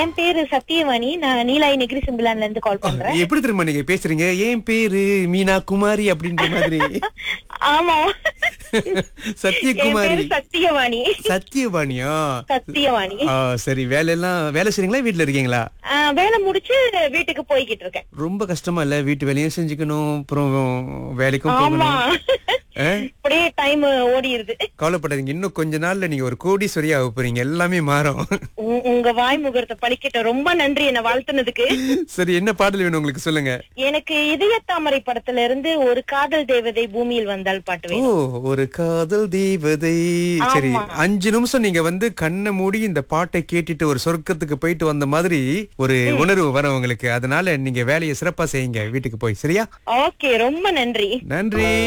என் பேரு சத்தியவாணி நான் நீலாய் நெகிரி சிம்பிளான்ல இருந்து கால் பண்றேன் எப்படி தெரியுமா நீங்க பேசுறீங்க என் பேரு மீனா குமாரி அப்படின்ற மாதிரி ஆமா என் சத்யகுமாரி பேரு சத்தியவாணி சத்யவாணியா சத்தியவாணி ஆ, சரி வேலையெல்லாம் வேலை செய்றீங்களா வீட்ல இருக்கீங்களா ஆ, வேலை முடிச்சு வீட்டுக்கு போய்கிட்டு இருக்கேன் ரொம்ப கஷ்டமா இல்ல வீட்டு வேலையும் செஞ்சுக்கணும் அப்புறம் வேலைக்கும் ஆமா போகணும் ஆ? அப்படியே டைம் ஓடிடுது கவலைப்படாதீங்க இன்னும் கொஞ்ச நாள்ல நீங்க ஒரு கோடீஸ்வரியா ஆக போறீங்க எல்லாமே மாறும் உ- உங்க வாய் முகூர்த்த பழிக்கிட்ட ரொம்ப நன்றி என்ன வாழ்த்துனதுக்கு சரி என்ன பாடல் வேணும் உங்களுக்கு சொல்லுங்க எனக்கு இதய தாமரை படத்துல இருந்து ஒரு காதல் தேவதை பூமியில் வந்தால் பாட்டு ஓ வேணும் ஒரு காதல் தெய்வதை சரி ஆமா. அஞ்சு நிமிஷம் நீங்க வந்து கண்ணை மூடி இந்த பாட்டை கேட்டுட்டு ஒரு சொர்க்கத்துக்கு போயிட்டு வந்த மாதிரி ஒரு உணர்வு வரும் உங்களுக்கு அதனால நீங்க வேலையை சிறப்பா செய்யுங்க வீட்டுக்கு போய் சரியா ஓகே ரொம்ப நன்றி நன்றி